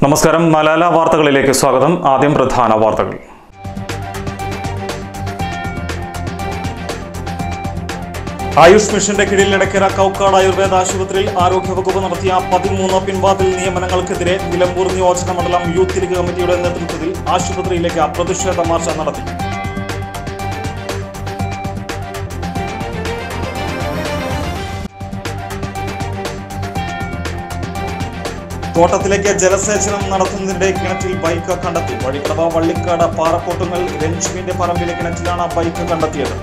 നമസ്കാരം മലാല വാർത്തകളിലേക്ക് സ്വാഗതം ആദ്യം പ്രധാന വാർത്തകൾ ആയുഷ് മിഷന്റെ കീഴിൽ ഇടയ്ക്കര കൗക്കാട് ആയുർവേദ ആശുപത്രിയിൽ ആരോഗ്യവകുപ്പ് നടത്തിയ പതിമൂന്ന് പിൻവാതിൽ നിയമനങ്ങൾക്കെതിരെ നിലമ്പൂർ നിയോജക മണ്ഡലം യൂത്ത് ലീഗ് കമ്മിറ്റിയുടെ നേതൃത്വത്തിൽ ആശുപത്രിയിലേക്ക് പ്രതിഷേധ മാർച്ച് നടത്തി തോട്ടത്തിലേക്ക് ജലസേചനം നടത്തുന്നതിനിടെ കിണറ്റിൽ ബൈക്ക് കണ്ടെത്തി വഴിക്കടവ വള്ളിക്കാട് പാറക്കോട്ടുങ്ങൽ രഞ്ജുവിന്റെ പറമ്പിലെ കിണറ്റിലാണ് ബൈക്ക് കണ്ടെത്തിയത്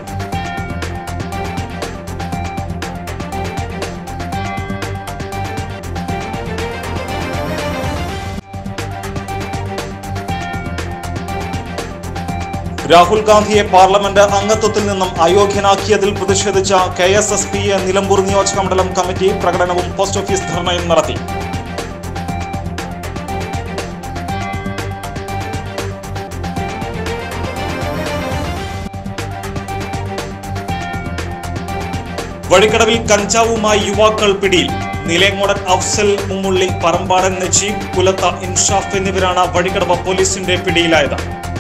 രാഹുൽ ഗാന്ധിയെ പാർലമെന്റ് അംഗത്വത്തിൽ നിന്നും അയോഗ്യനാക്കിയതിൽ പ്രതിഷേധിച്ച K S S P Nilambur നിയോജക മണ്ഡലം കമ്മിറ്റി പ്രകടനവും പോസ്റ്റ് ഓഫീസ് ധർണയും നടത്തി വഴിക്കടവിൽ കഞ്ചാവുമായി യുവാക്കൾ പിടിയിൽ നിലയങ്ങോടൻ അഫ്സൽ മുമ്മുള്ളി പറമ്പാടൻ നജീബ് കുലത്ത ഇൻഷാഫ് എന്നിവരാണ് വഴിക്കടവ് പോലീസിന്റെ പിടിയിലായത്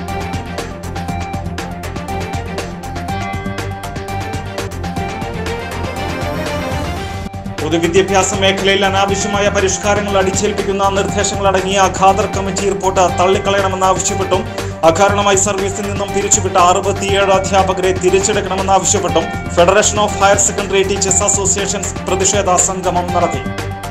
പൊതുവിദ്യാഭ്യാസ മേഖലയിൽ അനാവശ്യമായ പരിഷ്കാരങ്ങൾ അടിച്ചേൽപ്പിക്കുന്ന നിർദ്ദേശങ്ങൾ അടങ്ങിയ ഖാദർ കമ്മിറ്റി റിപ്പോർട്ട് തള്ളിക്കളയണമെന്നാവശ്യപ്പെട്ടും അകാരണമായി സർവീസിൽ നിന്നും പിരിച്ചുവിട്ട അറുപത്തിയേഴ് അധ്യാപകരെ തിരിച്ചെടുക്കണമെന്നാവശ്യപ്പെട്ടും federation of higher secondary teachers association പ്രതിഷേധ സംഗമം നടത്തി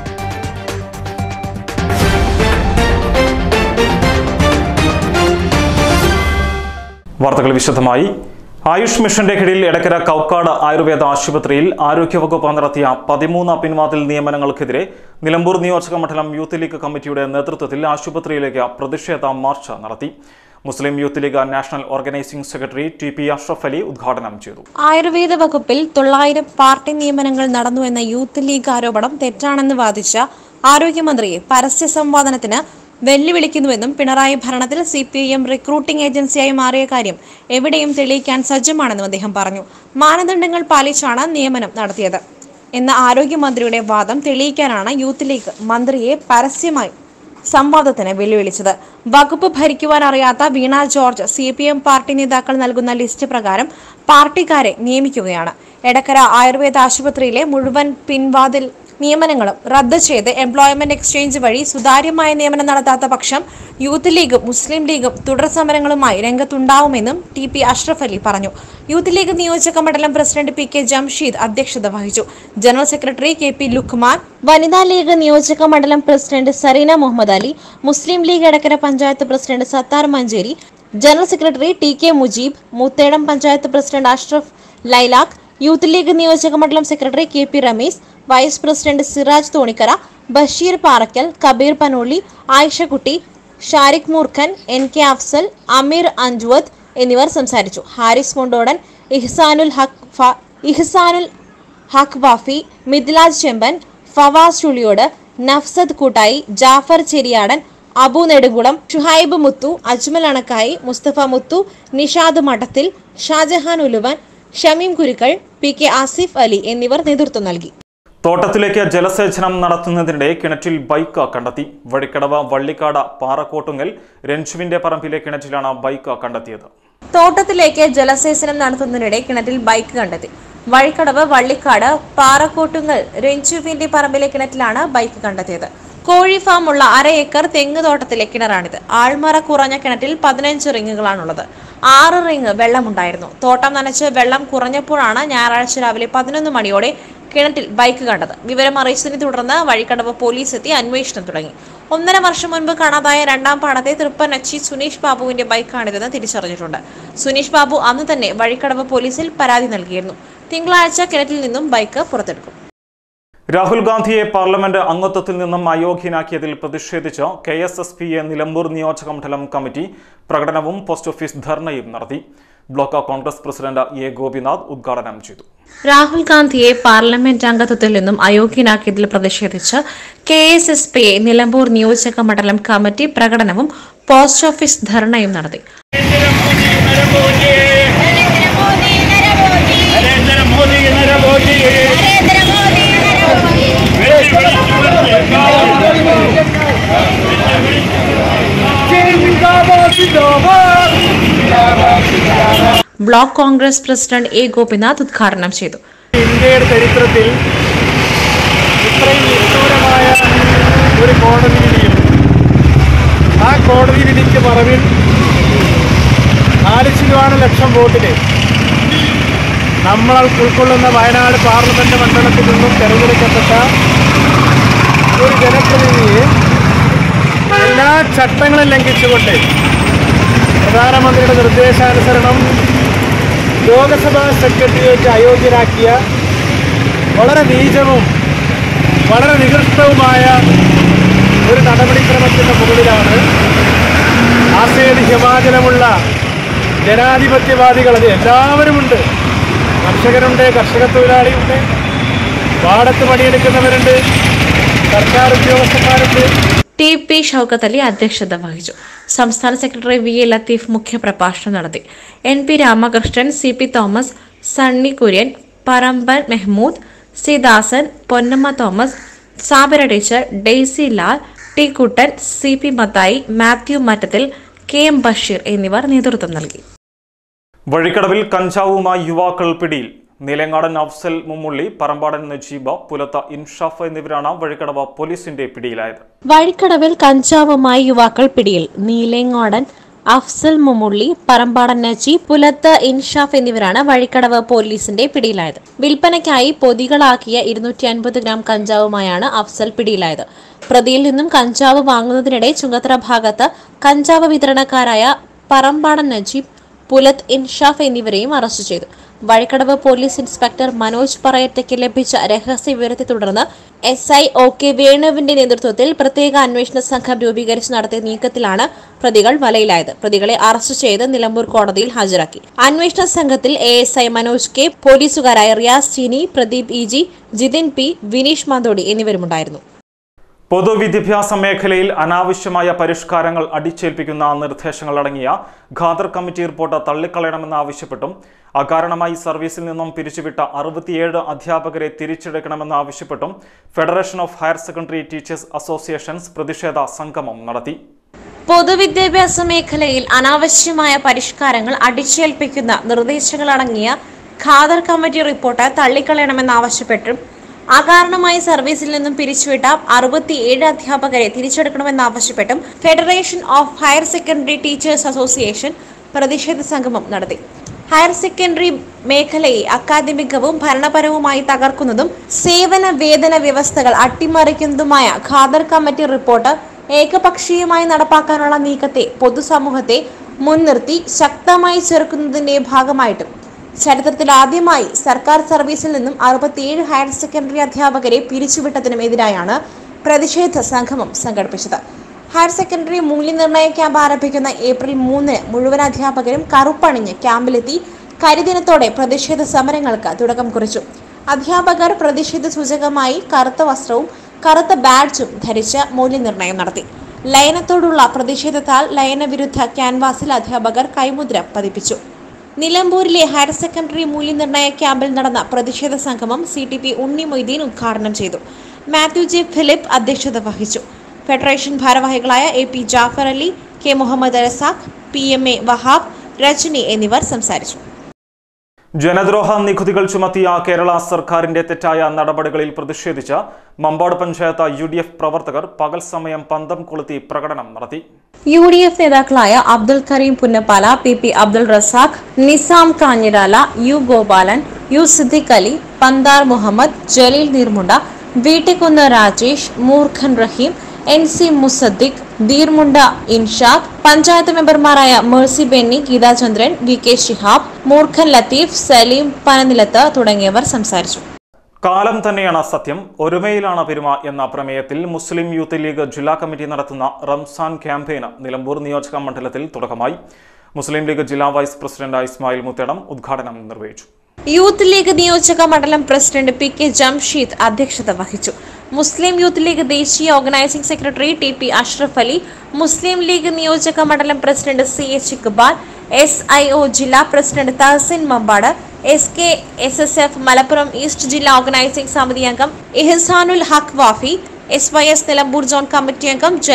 വാർത്തകൾ വിശദമായി ആയുഷ് മിഷന്റെ കീഴിൽ എടക്കര കൗക്കാട് ആയുർവേദ ആശുപത്രിയിൽ ആരോഗ്യവകുപ്പ് നടത്തിയ പതിമൂന്ന് പിൻവാതിൽ നിയമനങ്ങൾക്കെതിരെ നിലമ്പൂർ നിയോജക മണ്ഡലം യൂത്ത് ലീഗ് കമ്മിറ്റിയുടെ നേതൃത്വത്തിൽ ആശുപത്രിയിലേക്ക് പ്രതിഷേധ മാർച്ച് നടത്തി Muslim youth league national organising secretary T P Ashraf Ali ഉദ്ഘാടനം ചെയ്തു ആയുർവേദ വകുപ്പിൽ തൊള്ളായിരം പാർട്ടി നിയമനങ്ങൾ നടന്നു എന്ന യൂത്ത് ലീഗ് ആരോപണം തെറ്റാണെന്ന് വാദിച്ച ആരോഗ്യമന്ത്രിയെ പരസ്യ സംവാദനത്തിന് വെല്ലുവിളിക്കുന്നുവെന്നും പിണറായി ഭരണത്തിൽ C P I M recruiting ഏജൻസിയായി മാറിയ കാര്യം എവിടെയും തെളിയിക്കാൻ സജ്ജമാണെന്നും അദ്ദേഹം പറഞ്ഞു മാനദണ്ഡങ്ങൾ പാലിച്ചാണ് നിയമനം നടത്തിയത് എന്ന ആരോഗ്യമന്ത്രിയുടെ വാദം തെളിയിക്കാനാണ് യൂത്ത് ലീഗ് മന്ത്രിയെ പരസ്യമായി സംവാദത്തിന് വെല്ലുവിളിച്ചത് വകുപ്പ് ഭരിക്കുവാൻ അറിയാത്ത Veena George C P M party നേതാക്കൾ നൽകുന്ന ലിസ്റ്റ് പ്രകാരം പാർട്ടിക്കാരെ നിയമിക്കുകയാണ് എടക്കര ആയുർവേദ ആശുപത്രിയിലെ മുഴുവൻ പിൻവാതിൽ നിയമനങ്ങളും റദ്ദ് ചെയ്ത് എംപ്ലോയ്മെന്റ് എക്സ്ചേഞ്ച് വഴി സുതാര്യമായ നിയമനം നടത്താത്ത പക്ഷം യൂത്ത് ലീഗും മുസ്ലിം ലീഗും തുടർ സമരങ്ങളുമായി രംഗത്തുണ്ടാവുമെന്നും ടി പി അഷ്റഫ് അലി പറഞ്ഞു യൂത്ത് ലീഗ് നിയോജക മണ്ഡലം പ്രസിഡന്റ് പി കെ ജംഷീദ് അധ്യക്ഷത വഹിച്ചു general secretary K P Luqman വനിതാ ലീഗ് നിയോജക മണ്ഡലം president Sareena Muhammad Ali Muslim league Edakkara panchayat president Sathar Manjeri general secretary T K Mujeeb Muthedam panchayat president Ashraf Lailak youth league നിയോജക മണ്ഡലം secretary K P Rameez vice president Siraj Thonikkara Basheer Parakkal Kabeer Panoli Ayishakutty Shariq Moorkhan N K Afsal Ameer അഞ്ജുവത് എന്നിവർ സംസാരിച്ചു ഹാരിസ് കൊണ്ടോടൻ ഇഹ്സാനുൽ ഹക്ക് ഫ- ഇഹ്സാനുൽ ഹക്ക് വാഫി മിഥിലാജ് ചെമ്പൻ ഫവാസ് ചുളിയോട് നഫ്സദ് കൂട്ടായി ജാഫർ ചെരിയാടൻ അബു നെടുകുളം ഷുഹൈബ് മുത്തു അജ്മൽ അണക്കായി മുസ്തഫ മുത്തു നിഷാദ് മഠത്തിൽ ഷാജഹാൻ ഉലുവൻ ഷമീം കുരുക്കൾ പി കെ ആസിഫ് അലി എന്നിവർ നേതൃത്വം നൽകി തോട്ടത്തിലേക്ക് ജലസേചനം നടത്തുന്നതിനിടെ കിണറ്റിൽ ബൈക്ക് കണ്ടെത്തി വഴിക്കടവ് വള്ളിക്കാട് പാറക്കോട്ടുങ്ങൽ രഞ്ജുവിന്റെ പറമ്പിലെ കിണറ്റിലാണ് ബൈക്ക് കണ്ടെത്തിയത് തോട്ടത്തിലേക്ക് ജലസേചനം നടത്തുന്നതിനിടെ കിണറ്റിൽ ബൈക്ക് കണ്ടെത്തി വഴിക്കടവ് വള്ളിക്കാട് പാറക്കോട്ടുങ്ങൽ രഞ്ജുവിന്റെ പറമ്പിലെ കിണറ്റിലാണ് ബൈക്ക് കണ്ടെത്തിയത് കോഴി ഫാം ഉള്ള അര ഏക്കർ തെങ്ങ് തോട്ടത്തിലെ കിണറാണിത് ആൾമറ കുറഞ്ഞ കിണറ്റിൽ പതിനഞ്ച് റിങ്ങുകളാണുള്ളത് ആറ് റിങ് വെള്ളമുണ്ടായിരുന്നു തോട്ടം നനച്ച് വെള്ളം കുറഞ്ഞപ്പോഴാണ് ഞായറാഴ്ച രാവിലെ പതിനൊന്ന് മണിയോടെ കിണറ്റിൽ ബൈക്ക് കണ്ടത് വിവരം അറിയിച്ചതിനെ തുടർന്ന് വഴിക്കടവ് പോലീസ് എത്തി അന്വേഷണം തുടങ്ങി ഒന്നര വർഷം മുൻപ് കാണാതായ രണ്ടാം പാടത്തെ തൃപ്പനച്ചി സുനീഷ് ബാബുവിന്റെ ബൈക്കാണിതെന്ന് തിരിച്ചറിഞ്ഞിട്ടുണ്ട് സുനീഷ് ബാബു അന്ന് തന്നെ വഴിക്കടവ് പോലീസിൽ പരാതി നൽകിയിരുന്നു തിങ്കളാഴ്ച കിണറ്റിൽ നിന്നും ബൈക്ക് പുറത്തെടുക്കും രാഹുൽ ഗാന്ധിയെ പാർലമെന്റ് അംഗത്വത്തിൽ നിന്നും അയോഗ്യനാക്കിയതിൽ പ്രതിഷേധിച്ച് K S S P A Nilambur നിയോജക മണ്ഡലം കമ്മിറ്റി പ്രകടനവും പോസ്റ്റ് ഓഫീസ് ധർണയും നടത്തി block Congress president A Gopinath ഉദ്ഘാടനം ചെയ്തു രാഹുൽ ഗാന്ധിയെ പാർലമെന്റ് അംഗത്വത്തിൽ നിന്നും അയോഗ്യനാക്കിയതിൽ പ്രതിഷേധിച്ച് K S S P Nilambur നിയോജക മണ്ഡലം കമ്മിറ്റി പ്രകടനവും പോസ്റ്റ് ഓഫീസ് ധർണയും നടത്തി നരേന്ദ്ര മോദി നരഭോജി വെള്ളി വെളിച്ചം block Congress president A Gopinath ഉദ്ഘാടനം ചെയ്തു ഇന്ത്യയുടെ ചരിത്രത്തിൽ ഇത്രയും നിഷ്ഠൂരമായ ഒരു കോടതി വിധിയും ആ കോടതി വിധിക്ക് മറവിൽ നാല് ശതമാനം ലക്ഷം വോട്ടിന് നമ്മൾ ഉൾക്കൊള്ളുന്ന വയനാട് പാർലമെന്റ് മണ്ഡലത്തിൽ നിന്നും തെരഞ്ഞെടുക്കപ്പെട്ട ഒരു ജനപ്രതിനിധിയെ എല്ലാ ചട്ടങ്ങളും ലംഘിച്ചുകൊണ്ട് പ്രധാനമന്ത്രിയുടെ നിർദ്ദേശാനുസരണം ലോകസഭാ സെക്രട്ടേറിയറ്റ് അയോഗ്യരാക്കിയ വളരെ നീചവും വളരെ നികൃഷ്ടവുമായ ഒരു നടപടിക്രമത്തിൻ്റെ മുകളിലാണ് ആസേഡ് ഹിമാചലമുള്ള ജനാധിപത്യവാദികൾ അത് എല്ലാവരുമുണ്ട് കർഷകരുണ്ട് കർഷക തൊഴിലാളിയുണ്ട് പാടത്ത് പണിയെടുക്കുന്നവരുണ്ട് സർക്കാർ ഉദ്യോഗസ്ഥന്മാരുണ്ട് ടി പി ഷൗക്കത്ത് അലി അധ്യക്ഷത വഹിച്ചു സംസ്ഥാന സെക്രട്ടറി വി എ ലത്തീഫ് മുഖ്യപ്രഭാഷണം നടത്തി N P Ramakrishnan C P Thomas Sunny Kurian Paramban Mehmood C Dasan Ponnamma Thomas Sabira teacher Daisy Lal T Kuttan C P Mathai Mathew Mattathil K M Basheer എന്നിവർ നേതൃത്വം നൽകി വഴിക്കടവിൽ കഞ്ചാവുമായി യുവാക്കൾ പിടിയിൽ നീലങ്ങാടൻ അഫ്സൽ മുമ്മുള്ളി പറമ്പാടൻ നജീബ പുലത്ത ഇൻഷാഫ് എന്നിവരാണ് വഴിക്കടവ് പോലീസിന്റെ പിടിയിലായത് വഴിക്കടവിൽ കഞ്ചാവുമായി യുവാക്കൾ പിടിയിൽ നീലേങ്ങോടൻ അഫ്സൽ മുമുള്ളി പറമ്പാടൻ നജി പുലത്ത് ഇൻഷാഫ് എന്നിവരാണ് വഴിക്കടവ് പോലീസിന്റെ പിടിയിലായത് വിൽപ്പനയ്ക്കായി പൊതികളാക്കിയ ഇരുന്നൂറ്റി അൻപത് ഗ്രാം കഞ്ചാവുമായാണ് അഫ്സൽ പിടിയിലായത് പ്രതിയിൽ നിന്നും കഞ്ചാവ് വാങ്ങുന്നതിനിടെ ചുങ്കത്തറ ഭാഗത്ത് കഞ്ചാവ് വിതരണക്കാരായ പറമ്പാടൻ നജീബ് പുലത്ത് ഇൻഷാഫ് എന്നിവരെയും അറസ്റ്റ് ചെയ്തു വഴിക്കടവ് പോലീസ് ഇൻസ്പെക്ടർ മനോജ് പറയറ്റയ്ക്ക് ലഭിച്ച രഹസ്യ വിവരത്തെ തുടർന്ന് എസ് ഐ ഒ കെ വേണുവിന്റെ നേതൃത്വത്തിൽ പ്രത്യേക അന്വേഷണ സംഘം രൂപീകരിച്ച് നടത്തിയ നീക്കത്തിലാണ് പ്രതികൾ വലയിലായത് പ്രതികളെ അറസ്റ്റ് ചെയ്ത് നിലമ്പൂർ കോടതിയിൽ ഹാജരാക്കി അന്വേഷണ സംഘത്തിൽ A S I Manoj K പോലീസുകാരായ Riyas Cheeni Pradeep E G Jithin P Vineesh Manthodi എന്നിവരുമുണ്ടായിരുന്നു പൊതുവിദ്യാഭ്യാസ മേഖലയിൽ അനാവശ്യമായ പരിഷ്കാരങ്ങൾ അടിച്ചേൽപ്പിക്കുന്ന നിർദ്ദേശങ്ങൾ അടങ്ങിയ ഖാദർ കമ്മിറ്റി റിപ്പോർട്ട് തള്ളിക്കളയണമെന്നാവശ്യപ്പെട്ടും അകാരണമായി സർവീസിൽ നിന്നും പിരിച്ചുവിട്ട അറുപത്തിയേഴ് അധ്യാപകരെ തിരിച്ചെടുക്കണമെന്നാവശ്യപ്പെട്ടും federation of higher secondary teachers associations പ്രതിഷേധ സംഗമം നടത്തി പൊതുവിദ്യാഭ്യാസ മേഖലയിൽ അനാവശ്യമായ പരിഷ്കാരങ്ങൾ അടിച്ചേൽപ്പിക്കുന്ന നിർദ്ദേശങ്ങളടങ്ങിയ ഖാദർ കമ്മിറ്റി റിപ്പോർട്ട് തള്ളിക്കളയണമെന്നാവശ്യപ്പെട്ടും അകാരണമായി സർവീസിൽ നിന്നും പിരിച്ചുവിട്ട അറുപത്തിയേഴ് അധ്യാപകരെ തിരിച്ചെടുക്കണമെന്നാവശ്യപ്പെട്ടും federation of higher secondary teachers association പ്രതിഷേധ സംഗമം നടത്തി ഹയർ സെക്കൻഡറി മേഖലയെ അക്കാദമികവും ഭരണപരവുമായി തകർക്കുന്നതും സേവന വേതന വ്യവസ്ഥകൾ അട്ടിമറിക്കുന്നതുമായ ഖാദർ കമ്മിറ്റി റിപ്പോർട്ട് ഏകപക്ഷീയമായി നടപ്പാക്കാനുള്ള നീക്കത്തെ പൊതുസമൂഹത്തെ മുൻനിർത്തി ശക്തമായി ചെറുക്കുന്നതിന്റെ ഭാഗമായിട്ടും ചരിത്രത്തിൽ ആദ്യമായി സർക്കാർ സർവീസിൽ നിന്നും അറുപത്തിയേഴ് ഹയർ സെക്കൻഡറി അധ്യാപകരെ പിരിച്ചുവിട്ടതിനും എതിരായാണ് പ്രതിഷേധ സംഗമം സംഘടിപ്പിച്ചത് ഹയർ സെക്കൻഡറി മൂല്യനിർണ്ണയ ക്യാമ്പ് ആരംഭിക്കുന്ന ഏപ്രിൽ മൂന്നിന് മുഴുവൻ അധ്യാപകരും കറുപ്പണിഞ്ഞ് ക്യാമ്പിലെത്തി കരിദിനത്തോടെ പ്രതിഷേധ സമരങ്ങൾക്ക് തുടക്കം കുറിച്ചു അധ്യാപകർ പ്രതിഷേധ സൂചകമായി കറുത്ത വസ്ത്രവും കറുത്ത ബാഡ്ജും ധരിച്ച് മൂല്യനിർണ്ണയം നടത്തി ലയനത്തോടുള്ള പ്രതിഷേധത്താൽ ലയനവിരുദ്ധ ക്യാൻവാസിൽ അധ്യാപകർ കൈമുദ്ര പതിപ്പിച്ചു നിലമ്പൂരിലെ ഹയർ സെക്കൻഡറി മൂല്യനിർണ്ണയ ക്യാമ്പിൽ നടന്ന പ്രതിഷേധ സംഗമം C T P Unni Moideen ഉദ്ഘാടനം ചെയ്തു മാത്യു ജെ ഫിലിപ്പ് അധ്യക്ഷത വഹിച്ചു ഫെഡറേഷൻ ഭാരവാഹികളായ A P Jafar Ali K Muhammad Razak P M A Wahab Rajani എന്നിവർ സംസാരിച്ചു ജനദ്രോഹ നികുതികൾ ചുമത്തിയ കേരള സർക്കാരിന്റെ തെറ്റായ നടപടികളിൽ പ്രതിഷേധിച്ച് Mambad panchayat U D F പ്രവർത്തകർ പകൽ സമയം പന്തം കൊളുത്തി പ്രകടനം നടത്തി യു ഡി എഫ് നേതാക്കളായ Abdul Kareem Punnappala P P Abdul Razak Nizam Kanjirala U Gopalan U Siddique Ali Panthar Muhammad Jaleel Neermunda Veettikkunnu Rajesh Moorkhan Raheem N C Musaddiq Deermunda Inshad panchayat മെമ്പർമാരായ മേഴ്സി ബെന്നി ഗീതാചന്ദ്രൻ വി കെ ഷിഹാബ് മൂർഖൻ ലത്തീഫ് സലീം പനനിലത്ത് തുടങ്ങിയവർ സംസാരിച്ചു കാലം തന്നെയാണ് സത്യം ഒരുമയിലാണ് പെരുമ എന്ന പ്രമേയത്തിൽ മുസ്ലിം യൂത്ത് ലീഗ് ജില്ലാ കമ്മിറ്റി നടത്തുന്ന റംസാൻ ക്യാമ്പയിന് നിലമ്പൂർ നിയോജക മണ്ഡലത്തിൽ തുടക്കമായി മുസ്ലിം ലീഗ് ജില്ലാ വൈസ് പ്രസിഡന്റ് ഇസ്മായിൽ മുത്തേടം ഉദ്ഘാടനം നിർവഹിച്ചു യൂത്ത് ലീഗ് നിയോജക മണ്ഡലം പ്രസിഡന്റ് പി കെ ജംഷീദ് അധ്യക്ഷത വഹിച്ചു മുസ്ലിം യൂത്ത് ലീഗ് ദേശീയ organising secretary T P Ashraf Ali Muslim league നിയോജക മണ്ഡലം president C H Iqbal S I O ജില്ലാ president Tahseen Mambad S K S S F Malappuram east ജില്ലാ ഓർഗനൈസിംഗ് സമിതി അംഗം Ihsanul Haq Wafi S Y S Nilambur zone committee അംഗം Jaleel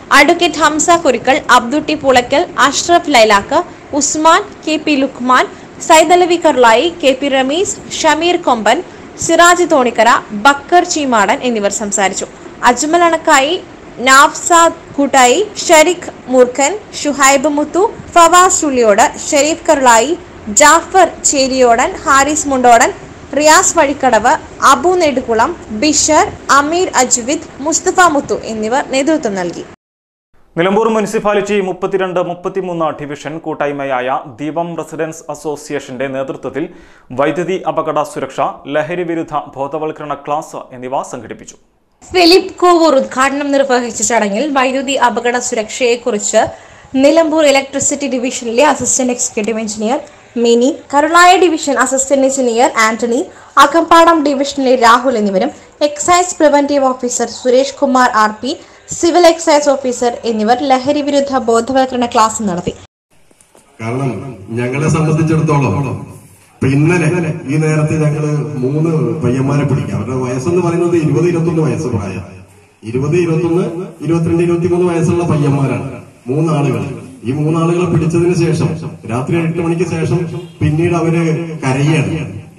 advocate Hamza Kurukkal Abdutty Pulakkal Ashraf Lailak Usman K P Luqman Saidalavi Karlayi K P Rameez Shameer Komban Siraj തോണിക്കര Backer ചീമാടൻ എന്നിവർ സംസാരിച്ചു അജ്മൽ അണക്കായി നാഫ്സാദ് കൂട്ടായി ഷെരീഖ് മൂർഖൻ ഷുഹൈബ് മുത്തു ഫവാസ് ഉള്ളിയോട് ഷെരീഫ് കർലായി ജാഫർ ചേരിയോടൻ ഹാരിസ് മുണ്ടോടൻ റിയാസ് വഴിക്കടവ് അബു നെടുകുളം ബിഷർ അമീർ അജ്വിദ് മുസ്തഫ മുത്തു എന്നിവർ നേതൃത്വം നൽകി നിലമ്പൂർ മുനിസിപ്പാലിറ്റി മുപ്പത്തിരണ്ട് മുപ്പത്തിമൂന്ന് ഡിവിഷൻ കൂട്ടായ്മയായ ദീപം റെസിഡൻസ് അസോസിയേഷന്റെ നേതൃത്വത്തിൽ വൈദ്യുതി അപകട സുരക്ഷ ലഹരി വിരുദ്ധ ബോധവൽക്കരണ ക്ലാസ് എന്നിവ സംഘടിപ്പിച്ചു ഫിലിപ്പ് കോവൂർ ഉദ്ഘാടനം നിർവഹിച്ച ചടങ്ങിൽ വൈദ്യുതി അപകട സുരക്ഷയെക്കുറിച്ച് നിലമ്പൂർ ഇലക്ട്രിസിറ്റി ഡിവിഷനിലെ assistant executive engineer Mini Karulai division assistant engineer Antony Akambadam ഡിവിഷനിലെ രാഹുൽ എന്നിവരും excise preventive officer Suresh Kumar R P civil excise officer എന്നിവർ ലഹരി വിരുദ്ധ ബോധവൽക്കരണ ക്ലാസ് നടത്തി കാരണം ഞങ്ങളെ സംബന്ധിച്ചിടത്തോളം ഇപ്പൊ ഇന്നലെ ഈ നേരത്തെ ഞങ്ങള് മൂന്ന് പയ്യന്മാരെ പിടിക്കാം അവരുടെ വയസ്സെന്ന് പറയുന്നത് ഇരുപത് ഇരുപത്തൊന്ന് വയസ്സ് പ്രായം ഇരുപത് ഇരുപത്തൊന്ന് ഇരുപത്തിരണ്ട് ഇരുപത്തിമൂന്ന് വയസ്സുള്ള പയ്യന്മാരാണ് മൂന്നാളുകൾ ഈ മൂന്നാളുകളെ പിടിച്ചതിന് ശേഷം രാത്രി എട്ട് മണിക്ക് ശേഷം പിന്നീട് അവര് കരയാണ്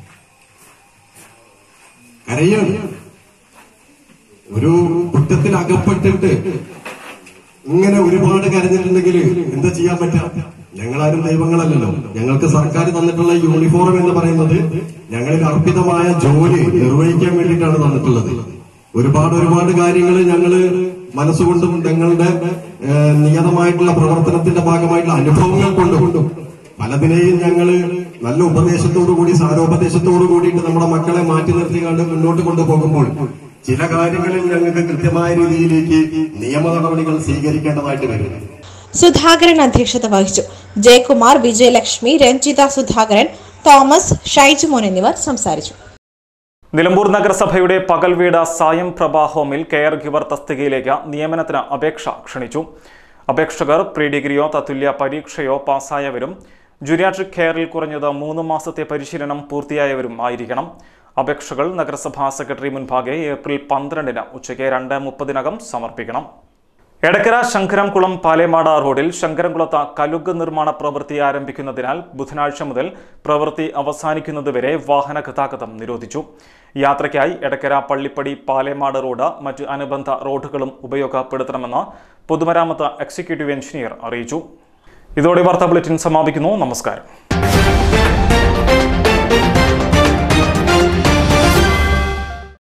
കരയാണ് ഒരു കുറ്റത്തിൽ അകപ്പെട്ടിട്ട് ഇങ്ങനെ ഒരുപാട് കരഞ്ഞിട്ടുണ്ടെങ്കിൽ എന്താ ചെയ്യാൻ പറ്റുക ഞങ്ങളാരും ദൈവങ്ങളല്ലല്ലോ ഞങ്ങൾക്ക് സർക്കാർ തന്നിട്ടുള്ള യൂണിഫോം എന്ന് പറയുന്നത് ഞങ്ങളിൽ അർപ്പിതമായ ജോലി നിർവഹിക്കാൻ വേണ്ടിയിട്ടാണ് തന്നിട്ടുള്ളത് ഒരുപാട് ഒരുപാട് കാര്യങ്ങൾ ഞങ്ങള് മനസ്സുകൊണ്ടും ഞങ്ങളുടെ ഏഹ്, നിയതമായിട്ടുള്ള പ്രവർത്തനത്തിന്റെ ഭാഗമായിട്ടുള്ള അനുഭവങ്ങൾ കൊണ്ടും പലതിനെയും ഞങ്ങള് നല്ല ഉപദേശത്തോടു കൂടി സാരോപദേശത്തോടു കൂടിയിട്ട് നമ്മുടെ മക്കളെ മാറ്റി നിർത്തിക്കാണ്ട് മുന്നോട്ട് കൊണ്ടുപോകുമ്പോൾ ചില കാര്യങ്ങളിൽ ഞങ്ങൾക്ക് കൃത്യമായ രീതിയിലേക്ക് നിയമ നടപടികൾ സ്വീകരിക്കേണ്ടതായിട്ട് വരും സുധാകരൻ അധ്യക്ഷത വഹിച്ചു ജയകുമാർ വിജയലക്ഷ്മി രഞ്ജിത സുധാകരൻ തോമസ് ഷൈജുമോൻ എന്നിവർ സംസാരിച്ചു നിലമ്പൂർ നഗരസഭയുടെ പകൽ വീട് സായം പ്രഭ ഹോമിൽ കെയർ ഗിവർ തസ്തികയിലേക്ക് നിയമനത്തിന് അപേക്ഷ ക്ഷണിച്ചു അപേക്ഷകർ പ്രീ ഡിഗ്രിയോ തത്തുല്യ പരീക്ഷയോ പാസ്സായവരും ജുരിയാട്രിക് കെയറിൽ കുറഞ്ഞത് മൂന്ന് മാസത്തെ പരിശീലനം പൂർത്തിയായവരും ആയിരിക്കണം അപേക്ഷകൾ നഗരസഭാ സെക്രട്ടറി മുൻപാകെ ഏപ്രിൽ പന്ത്രണ്ടിന് ഉച്ചയ്ക്ക് രണ്ട് മുപ്പതിനകം സമർപ്പിക്കണം എടക്കര ശങ്കരംകുളം പാലേമാട റോഡിൽ ശങ്കരംകുളത്ത് കലുഗ് നിർമ്മാണ പ്രവൃത്തി ആരംഭിക്കുന്നതിനാൽ ബുധനാഴ്ച മുതൽ പ്രവൃത്തി അവസാനിക്കുന്നതുവരെ വാഹന ഗതാഗതം നിരോധിച്ചു യാത്രയ്ക്കായി എടക്കര പള്ളിപ്പടി പാലേമാട് റോഡ് മറ്റ് അനുബന്ധ റോഡുകളും ഉപയോഗപ്പെടുത്തണമെന്ന് പൊതുമരാമത്ത് എക്സിക്യൂട്ടീവ് എഞ്ചിനീയർ അറിയിച്ചു ഇതോടെ വാർത്താ ബുള്ളറ്റിൻ സമാപിക്കുന്നു നമസ്കാരം